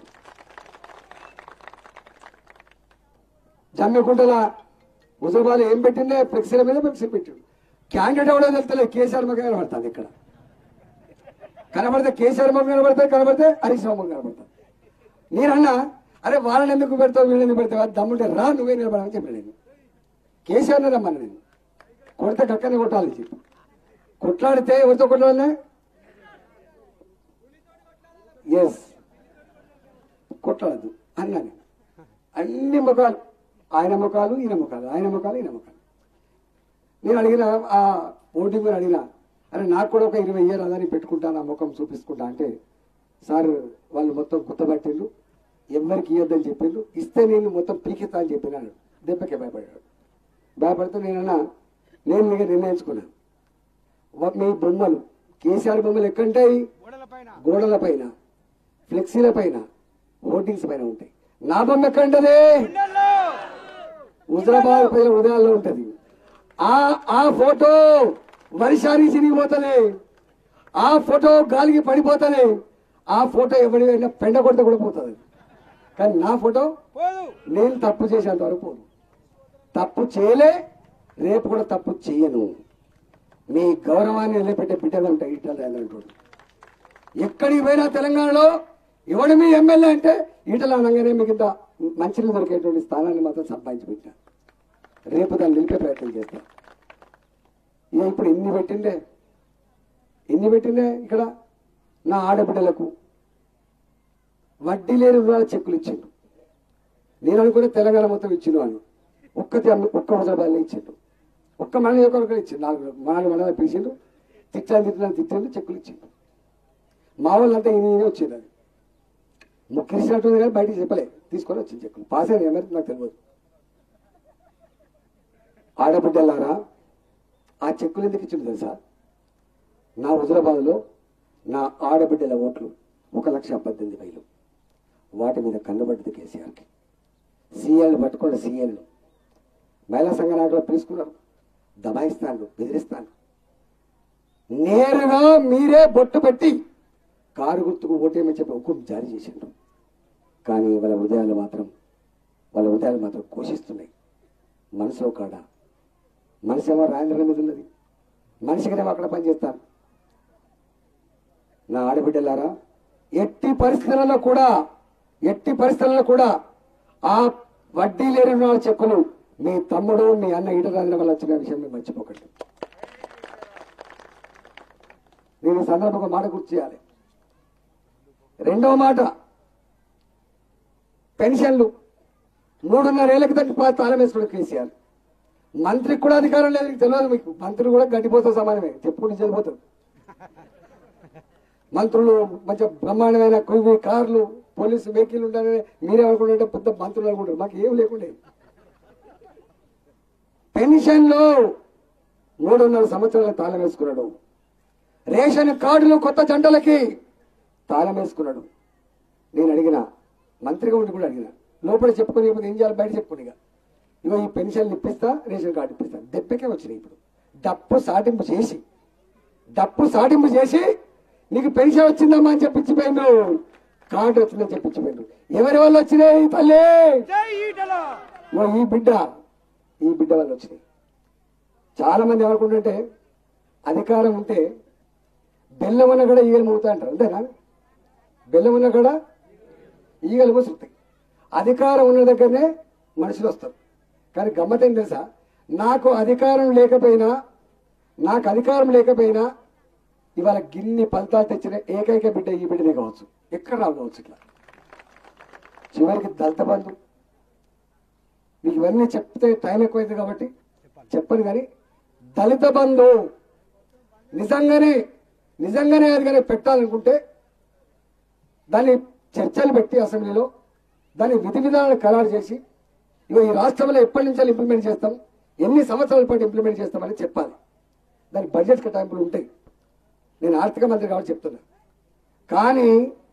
Speaker 2: జమ్మికుంటల ముసల్మాన్ ఏం పెట్టిండే ఫ్లెక్సీల మీద ఫ్లెక్సీలు పెట్టిండు క్యాండిడేట్ ఎవడో తెలుస్తలేదు కేసీఆర్ మొక్క కనబడుతుంది ఇక్కడ కనబడితే కేసీఆర్ మొక్క కనబడతాయి కనబడితే హరీష్ రావు మొక్క కనబడతాయి నేనన్నా అరే వాళ్ళని ఎందుకు పెడతావు వీళ్ళని ఎందుకు పెడతావు అది దమ్ముంటే రా నువ్వే నిలబడమని చెప్పాను నేను కేసీఆర్ రమ్మని నేను కొడితే కక్కనే కొట్టాలి చెప్పి కొట్లాడితే ఎవరితో కొట్లాడలే ఎస్ కొట్లాడద్దు అన్నా నేను అన్ని ముఖాలు ఆయన ముఖాలు ఈయన ముఖాలు ఆయన ముఖాలు ఈయన ముఖాలు నేను అడిగిన ఆ ఓటింగ్ మీద అడిగిన అరే నాకు కూడా ఒక ఇరవై ఇయర్ అదని పెట్టుకుంటా నా ముఖం చూపించుకుంటా అంటే సార్ వాళ్ళు మొత్తం గుర్తపట్టిండ్రు ఎవరికి ఇవ్వద్దని చెప్పిండ్రు ఇస్తే నేను మొత్తం పీకిస్తా అని చెప్పినాడు దెబ్బకే భయపడ్డాడు భయపడితే నేనన్నా నేను మీకు నిర్ణయించుకున్నాను వా- మీ బొమ్మలు కేసీఆర్ బొమ్మలు ఎక్కడుంటాయి గోడల పైన ఫ్లెక్సీల పైన హోర్డింగ్స్ పైన ఉంటాయి నా బొమ్మ ఎక్కడుంటది హుజరాబాద్ ప్రజల హృదయాల్లో ఉంటది ఆ ఆ ఫోటో వర్షానికి చిరిగిపోతలే ఆ ఫోటో గాలికి పడిపోతలే ఆ ఫోటో ఎవరివైనా పెండ కొడితే కూడా పోతుంది కానీ నా ఫోటో నేను తప్పు చేసేంత వరకు పోదు తప్పు చేయలే రేపు కూడా తప్పు చేయను మీ గౌరవాన్ని నిలబెట్టే బిడ్డలు ఉంటాయి ఈటల అంటాడు ఎక్కడికి పోయినా తెలంగాణలో ఎవడు మీ ఎమ్మెల్యే అంటే ఈటల అనగానే మీకు ఇంత మంచిని దొరికేటువంటి స్థానాన్ని మాత్రం సంపాదించి పెట్టా రేపు దాన్ని నిలిపే ప్రయత్నం చేస్తా ఇక ఇప్పుడు ఎన్ని పెట్టిండే ఎన్ని పెట్టిండే ఇక్కడ నా ఆడబిడ్డలకు వడ్డీ లేని రుణాల చెక్కులు ఇచ్చిండు నేను అనుకునే తెలంగాణ మొత్తం ఇచ్చిండు అని ఒక్కటి అమ్మి- ఒక్క హుజరాబాద్లో ఇచ్చిండు ఒక్క మన ఒకరికి ఇచ్చిండు నాలుగు నాలుగు మండలం పిలిచిండు తిట్టాను తిట్టాను తిట్టిండు చెక్కులు ఇచ్చిండు మా వాళ్ళంతా ఈయన ఈయన వచ్చింది అది ముఖ్యమంత్రి కానీ బయటికి చెప్పలే తీసుకొని వచ్చింది చెక్కులు పాస్ అయిన ఎవరికి నాకు తెలియదు ఆడబిడ్డలారా ఆ చెక్కులు ఎందుకు ఇచ్చిండు తెలుసా నా హుజరాబాద్లో నా ఆడబిడ్డల ఓట్లు ఒక లక్ష పద్దెనిమిది వేలు వాటి మీద కన్నుబడ్డది కేసీఆర్కి సీఎల్ పట్టుకోండి సీఎల్ మహిళా సంఘ నాయకులు పిలుచుకున్నారు దబాయిస్తాను బెదిరిస్తాను నేరుగా మీరే బొట్టు పెట్టి కారు గుర్తుకు ఓటేమని చెప్పి హుకుం జారీ చేసిండు కానీ వాళ్ళ హృదయాలు మాత్రం వాళ్ళ హృదయాలు మాత్రం కోషిస్తున్నాయి మనసులో కాడ మనసేమో రాయంద్రం మీద ఉన్నది మనిషిగానేమో అక్కడ పనిచేస్తాను నా ఆడబిడ్డలారా ఎట్టి పరిస్థితులలో కూడా ఎట్టి పరిస్థితులలో కూడా ఆ వడ్డీ లేని రుణాల చెక్కులు మీ తమ్ముడు మీ అన్న ఈటరాజన వల్ల వచ్చిన విషయం మీరు మర్చిపోకండి నేను ఈ సందర్భంగా మాట గుర్తు చేయాలి రెండవ మాట పెన్షన్లు మూడున్నరేళ్ల క్రితం తాళం వేసుకున్నాడు కేసీఆర్ మంత్రికి కూడా అధికారం లేదు మీకు తెలియదు మీకు మంత్రి కూడా గడ్డిపోతే సమానమే చెప్పుకుంటూ చెల్లిపోతారు మంత్రులు మంచి బ్రహ్మాండమైన కువి కార్లు పోలీసు వెహికల్ ఉండాలని మీరే అనుకుంటుంటే పెద్ద మంత్రులు అనుకుంటారు మాకు ఏం లేకుండే పెన్షన్లు మూడున్నర సంవత్సరాల తాళం వేసుకున్నాడు రేషన్ కార్డులు కొత్త జంటలకి తాళం వేసుకున్నాడు నేను అడిగిన మంత్రిగా ఉండి కూడా అడిగిన లోపల చెప్పుకొని ఇప్పుడు ఏం చేయాలి బయట చెప్పుకుని ఇక ఇగో ఈ పెన్షన్లు ఇప్పిస్తా రేషన్ కార్డు ఇప్పిస్తా దెబ్బకే వచ్చినాయి ఇప్పుడు డప్పు సాటింపు చేసి డప్పు సాటింపు చేసి నీకు పెన్షన్ వచ్చిందమ్మా అని చెప్పించిపోయిండు కార్డు వచ్చిందని చెప్పించిపోయిండు ఎవరి వల్ల వచ్చినాయి తల్లి ఇగో ఈ బిడ్డ ఈ బిడ్డ వల్ల వచ్చినాయి చాలా మంది ఏమనుకుంటుంటే అధికారం ఉంటే బెల్లం ఉన్న కూడా ఈగలు మూగుతా అంటారు అంతేనా బెల్లం ఉన్న కూడా ఈగలు మూసుకుతాయి అధికారం ఉన్న దగ్గరనే మనుషులు వస్తారు కానీ గమ్మతేం తెలుసా నాకు అధికారం లేకపోయినా నాకు అధికారం లేకపోయినా ఇవాళ గిన్ని ఫలితాలు తెచ్చిన ఏకైక బిడ్డ ఈ బిడ్డనే కావచ్చు ఎక్కడ రావచ్చు ఇట్లా చివరికి దళిత బంధు మీకు ఇవన్నీ చెప్తే టైం ఎక్కువైంది కాబట్టి చెప్పను కానీ దళిత బంధు నిజంగానే నిజంగానే అది కానీ పెట్టాలనుకుంటే దాన్ని చర్చలు పెట్టి అసెంబ్లీలో దాని విధి విధానాలు ఖరారు చేసి ఇగో ఈ రాష్ట్రంలో ఎప్పటి నుంచి ఇంప్లిమెంట్ చేస్తాం ఎన్ని సంవత్సరాల పాటు ఇంప్లిమెంట్ చేస్తామని చెప్పాలి దాని బడ్జెట్ కేటాయింపులు ఉంటాయి నేను ఆర్థిక మంత్రి కాబట్టి చెప్తున్నా కానీ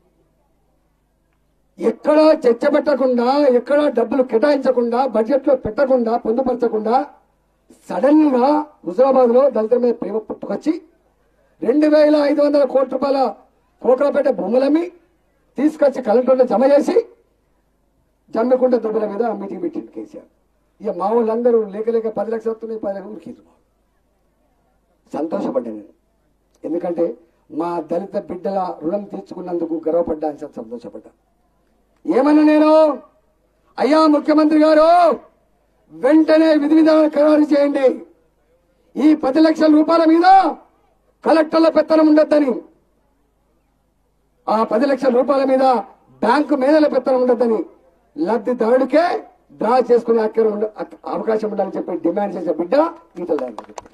Speaker 2: ఎక్కడా చర్చ పెట్టకుండా ఎక్కడా డబ్బులు కేటాయించకుండా బడ్జెట్ లో పెట్టకుండా పొందుపరచకుండా సడన్ గా హుజరాబాద్ లో దళితుల మీద ప్రేమ పుట్టుకొచ్చి రెండు వేల ఐదు వందల కోట్ల రూపాయల కోకలపేట భూములమ్మి తీసుకొచ్చి కలెక్టర్లో జమ చేసి జమ్మికుంట దుబ్బల మీద మీటింగ్ పెట్టింది కేసీఆర్ ఇక మా వాళ్ళందరూ లేక లేక పది లక్షలు వస్తున్నాయి పది లక్షలు ఉరికిండ్రు సంతోషపడ్డాను నేను ఎందుకంటే మా దళిత బిడ్డల రుణం తీర్చుకున్నందుకు గర్వపడ్డా అని చెప్పి సంతోషపడ్డా ఏమన్నా నేను అయ్యా ముఖ్యమంత్రి గారు వెంటనే విధి విధానాలు ఖరారు చేయండి ఈ పది లక్షల రూపాయల మీద కలెక్టర్ల పెత్తనం ఉండొద్దని ఆ పది లక్షల రూపాయల మీద బ్యాంకు మేధల పెత్తనం ఉండొద్దని లబ్ధిదారుడికే డ్రా చేసుకునే అక్కర ఉండ అక్- అవకాశం ఉండాలని చెప్పి డిమాండ్ చేసే బిడ్డ ఈటల రాజేందర్ రెడ్డి.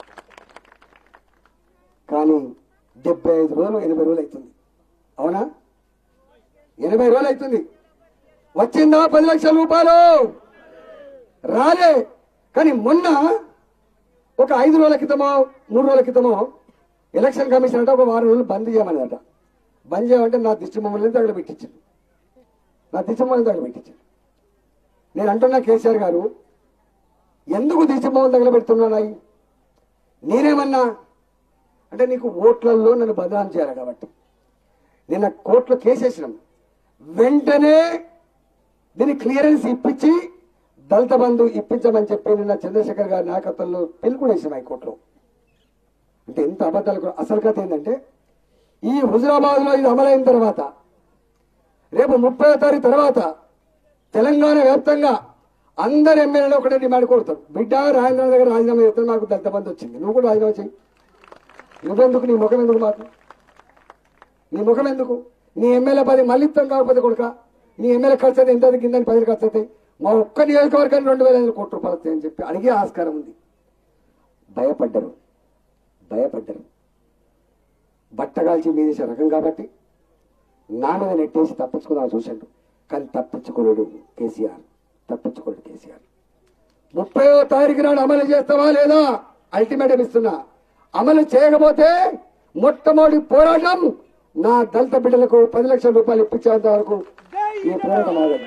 Speaker 2: కానీ డెబ్బై ఐదు రోజులు ఎనభై రోజులు అవుతుంది అవునా ఎనభై రోజులు అవుతుంది వచ్చిందా పది లక్షల రూపాయలు రాలే కానీ మొన్న ఒక ఐదు రోజుల క్రితమో మూడు రోజుల క్రితమో ఎలక్షన్ కమిషన్ అంటే ఒక వారం రోజులు బంద్ చేయమన్నదట బంద్ చేయమంటే నా దిష్టి మమ్మల్ని తగల పెట్టించింది నా దిష్టి మమ్మల్ని తగల పెట్టించింది నేను అంటున్నా కేసీఆర్ గారు ఎందుకు దిష్టి మమ్మల్ని తగలబెడుతున్నాయి నేనేమన్నా అంటే నీకు ఓట్లలో నన్ను బదనాం చేయాలి కాబట్టి నిన్న కోర్టులో కేసేసినాం వెంటనే దీని క్లియరెన్స్ ఇప్పించి దళిత బంధు ఇప్పించమని చెప్పి నిన్న చంద్రశేఖర్ గారి నాయకత్వంలో పెళ్లి కూడా వేసాం హైకోర్టులో అంటే ఎంత అబద్ధాలు కూడా అసలు కథ ఏంటంటే ఈ హుజరాబాద్ లో ఇది అమలైన తర్వాత రేపు ముప్పై తారీఖు తర్వాత తెలంగాణ వ్యాప్తంగా అందరు ఎమ్మెల్యేలు ఒకటే డిమాండ్ కొడతారు బిడ్డ రాజేంద్ర దగ్గర రాజీనామా చేస్తే నాకు దళిత బంధు వచ్చింది నువ్వు కూడా రాజీనామా చెయ్యి నువ్వెందుకు నీ ముఖం ఎందుకు మాకు నీ ముఖం ఎందుకు నీ ఎమ్మెల్యే పది మళ్ళీ ఇస్తాం కాకపోతే కొడుక నీ ఎమ్మెల్యే ఖర్చు అయితే ఎంత కిందని పది ఖర్చు అవుతాయి మా ఒక్క నియోజకవర్గానికి రెండు వేల ఐదు కోట్ల రూపాయలు వస్తాయని చెప్పి అడిగే ఆస్కారం ఉంది భయపడ్డరు భయపడ్డరు బట్టగాల్చి మీదేసే రకం కాబట్టి నా మీద నెట్టేసి తప్పించుకుందాం చూశాడు కానీ తప్పించుకోలేడు కేసీఆర్ తప్పించుకోలేడు కేసీఆర్ ముప్పయో తారీఖు నాడు అమలు చేస్తావా లేదా అల్టిమేటం ఇస్తున్నా అమలు చేయకపోతే మొట్టమొదటి పోరాటం నా దళిత బిడ్డలకు పది లక్షల రూపాయలు ఇప్పించేంత వరకు ఈ పోరాటం ఆగదు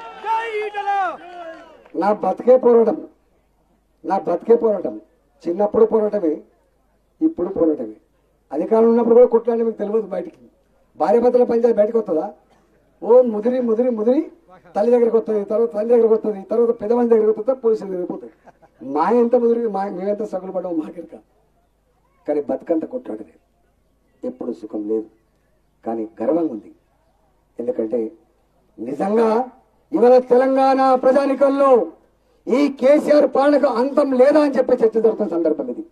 Speaker 2: నా బతికే పోరాటం నా బతికే పోరాటం చిన్నప్పుడు పోరాటమే ఇప్పుడు పోరాటమే అధికారం ఉన్నప్పుడు కూడా కొట్లాడి మీకు తెలియదు బయటికి భార్య భర్తల పంచాయతీ బయటకు వస్తుందా ఓ ముదిరి ముదిరి ముదిరి తల్లి దగ్గరకు వస్తుంది తర్వాత తల్లి దగ్గరకు వస్తుంది తర్వాత పెద్దమంది దగ్గరకు వస్తుంది పోలీసుల దగ్గరికి పోతుంది మా ఎంత ముదిరి మా మేమెంత సగులు పడము మాకెరక కానీ బతుకంత కొట్లాడలేదు ఎప్పుడు సుఖం లేదు కానీ గర్వంగా ఉంది ఎందుకంటే నిజంగా ఇవాళ తెలంగాణ ప్రజానికంలో ఈ కేసీఆర్ పాలనకు అంతం లేదా అని చెప్పి చర్చ జరుగుతున్న సందర్భం ఇది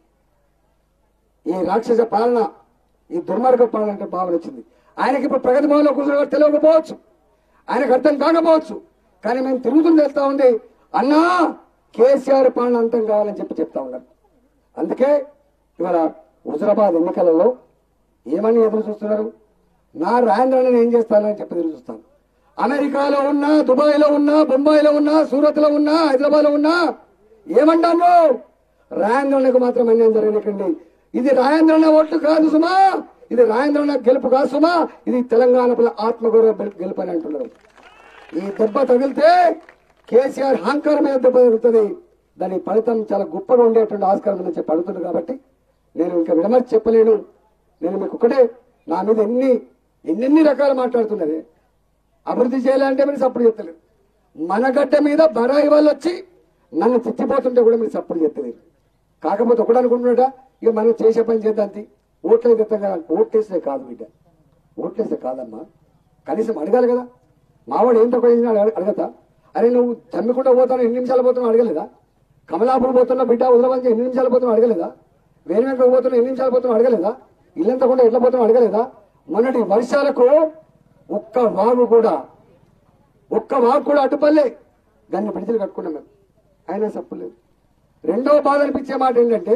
Speaker 2: ఈ రాక్షస పాలన ఈ దుర్మార్గ పాలన అంటే భావన వచ్చింది ఆయనకి ఇప్పుడు ప్రగతి భవన్లో కూర్చున్న తెలియకపోవచ్చు ఆయనకు అర్థం కాకపోవచ్చు కానీ మేము తిరుగుతుంది వెళ్తా ఉంది అన్నా కేసీఆర్ పాలన అంతం కావాలని చెప్పి చెప్తా ఉన్నాం అందుకే ఇవాళ హుజరాబాద్ ఎన్నికలలో ఏమని ఎదురు చూస్తున్నారు నా రాయంద్రాన్ని ఏం చేస్తానని చెప్పి ఎదురు చూస్తాను అమెరికాలో ఉన్నా దుబాయ్లో ఉన్నా బొంబాయిలో ఉన్నా సూరత్ లో ఉన్నా హైదరాబాద్ లో ఉన్నా ఏమంటాను రాయంద్రన్నకు మాత్రం అన్యాయం జరగనికండి ఇది రాయంద్రన్న ఓట్లు కాదు సుమా ఇది రాయంద్రన్న గెలుపు కాదు సుమా ఇది తెలంగాణ పిల్ల ఆత్మగౌరవ గెలు- గెలుపు అని అంటున్నారు ఈ దెబ్బ తగిలితే కేసీఆర్ అహంకారం మీద దెబ్బ తగులుతుంది దాని ఫలితం చాలా గొప్పగా ఉండేటువంటి ఆస్కారం ఉందని చెప్పి అడుగుతుంది కాబట్టి నేను ఇంకా విడమర్చి చెప్పలేను నేను మీకు ఒకటే నా మీద ఎన్ని ఎన్నెన్ని రకాలు మాట్లాడుతున్నది అభివృద్ధి చేయాలంటే మీరు సప్పుడు చెప్తలేదు మన గడ్డ మీద బరాయి వాళ్ళు వచ్చి నన్ను తిట్టిపోతుంటే కూడా మీరు సప్పుడు చెప్తలేదు కాకపోతే ఒకటి అనుకుంటున్నాడా ఇక మనం చేసే పని చేద్దాం ఓట్లు తెస్తాం కదా ఓట్లేస్తే కాదు బిడ్డ ఓట్లేస్తే కాదమ్మా కనీసం అడగాలి కదా మావాడు ఏం తక్కువ చేసినా అడగ- అడగతా అరే నువ్వు జమ్మికుంట పోతాను ఎన్ని నిమిషాలు పోతున్నావు అడగలేదా కమలాపూర్ పోతున్నా బిడ్డ వదలవని ఎన్ని నిమిషాలు పోతున్నావు అడగలేదా వేరే వెంకట పోతున్నా ఎన్ని నిమిషాలు పోతున్నావు అడగలేదా ఇల్లంతా కూడా ఎట్లా పోతున్నావు అడగలేదా మొన్నటి వర్షాలకు ఒక్క వాగు కూడా ఒక్క వాగు కూడా అడ్డుపల్లే దాన్ని పిడిచిలు కట్టుకున్నాం మేము అయినా సప్పులేదు రెండో బాధ అనిపించే మాట ఏంటంటే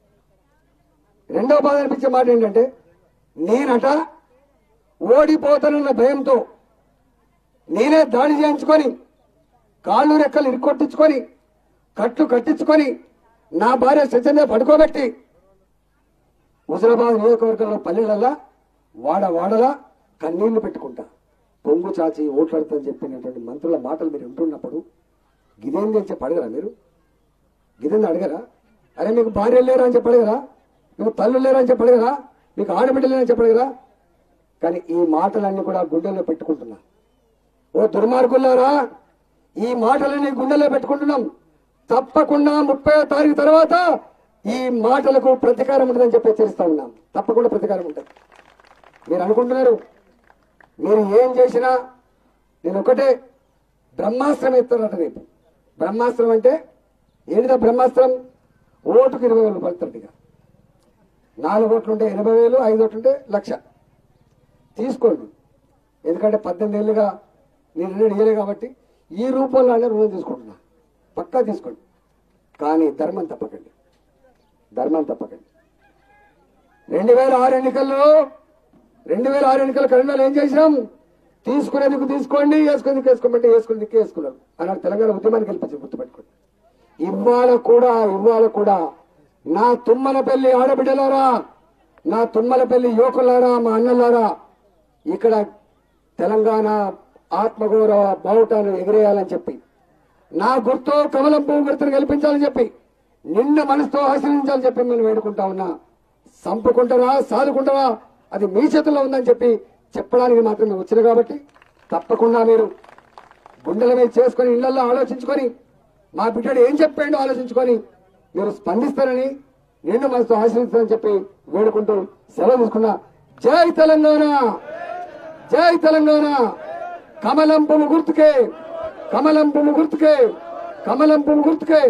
Speaker 2: రెండో బాధ అనిపించే మాట ఏంటంటే నేనట ఓడిపోతానన్న భయంతో నేనే దాడి చేయించుకొని కాళ్ళు రెక్కలు ఇరుకొట్టించుకొని కట్లు కట్టించుకొని నా భార్య సత్యంగా పడుకోబెట్టి హుజరాబాద్ నియోజకవర్గంలో పల్లెలల్లా వాడ వాడలా కన్నీళ్లు పెట్టుకుంటా పొంగు చాచి ఓట్లాడతాని చెప్పినటువంటి మంత్రుల మాటలు మీరు వింటున్నప్పుడు గిదేంది అని చెప్పి అడగరా మీరు గిదేంది అడగరా అరే మీకు భార్య లేరా అని చెప్పి అడగరా మీకు తల్లు లేరా అని చెప్పి అడగరా మీకు ఆడబిడ్డ లేరా అని చెప్పి అడగరా కానీ ఈ మాటలన్నీ కూడా గుండెల్లో పెట్టుకుంటున్నా ఓ దుర్మార్గులారా ఈ మాటలని గుండెలో పెట్టుకుంటున్నాం తప్పకుండా ముప్పై తారీఖు తర్వాత ఈ మాటలకు ప్రతీకారం ఉంటుందని చెప్పి హెచ్చరిస్తా ఉన్నాం తప్పకుండా ప్రతీకారం ఉంటుంది మీరు అనుకుంటున్నారు మీరు ఏం చేసినా నేను ఒకటే బ్రహ్మాస్త్రం ఎత్తారట రేపు బ్రహ్మాస్త్రం అంటే ఏంటిదా బ్రహ్మాస్త్రం ఓటుకు ఇరవై వేలు పడుతుంది ఇక నాలుగు ఓట్లు ఉంటే ఎనభై వేలు ఐదు ఓట్లు ఉంటే లక్ష తీసుకోండి ఎందుకంటే పద్దెనిమిది ఏళ్ళుగా నేను ఎన్నడూ ఇయ్యలే కాబట్టి ఈ రూపంలో అయినా రుణం తీసుకుంటున్నా పక్కా తీసుకోండి కానీ ధర్మం తప్పకండి ధర్మం తప్పకండి రెండు వేల ఆరు ఎన్నికల్లో రెండు వేల ఆరు ఎన్నికల కరీంనగర్ ఏం చేసినాం తీసుకునేందుకు తీసుకోండి వేసుకునేందుకు వేసుకోమంటే వేసుకునేందుకు వేసుకున్నారు అన్నాడు తెలంగాణ ఉద్యమాన్ని గెలిపించి గుర్తుపెట్టుకోండి ఇవాళ కూడా ఇవాళ కూడా నా తుమ్మల పెళ్లి ఆడబిడ్డలారా నా తుమ్మల పెళ్లి యువకులారా మా అన్నలారా ఇక్కడ తెలంగాణ ఆత్మగౌరవ బావుటాను ఎగిరేయాలని చెప్పి నా గుర్తు కమలం పువ్వు గుర్తును గెలిపించాలని చెప్పి నిన్ను మనసుతో ఆశ్రయించాలని చెప్పి నేను వేడుకుంటా ఉన్నా సంపుకుంటారా సాదుకుంటారా అది మీ చేతుల్లో ఉందని చెప్పి చెప్పడానికి మాత్రమే వచ్చిన కాబట్టి తప్పకుండా మీరు గుండెల మీద చేసుకొని ఇళ్లలో ఆలోచించుకొని మా బిడ్డడు ఏం చెప్పాడో ఆలోచించుకొని మీరు స్పందిస్తారని నిన్ను మనసుతో ఆశ్రయిస్తారని చెప్పి వేడుకుంటూ సెలవు తీసుకున్నా జై తెలంగాణ జై తెలంగాణ కమలం పువ్వు గుర్తుకే కమలం పువ్వు గుర్తుకే కమలం పువ్వు గుర్తుకే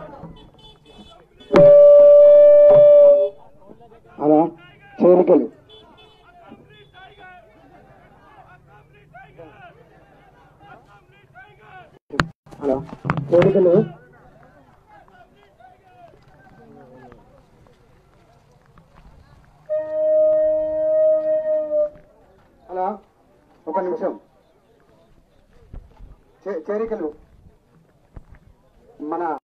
Speaker 2: అలా చేరికలు హలో కోరికలు హలో ఒక నిమిషం చే- చేరికలు మన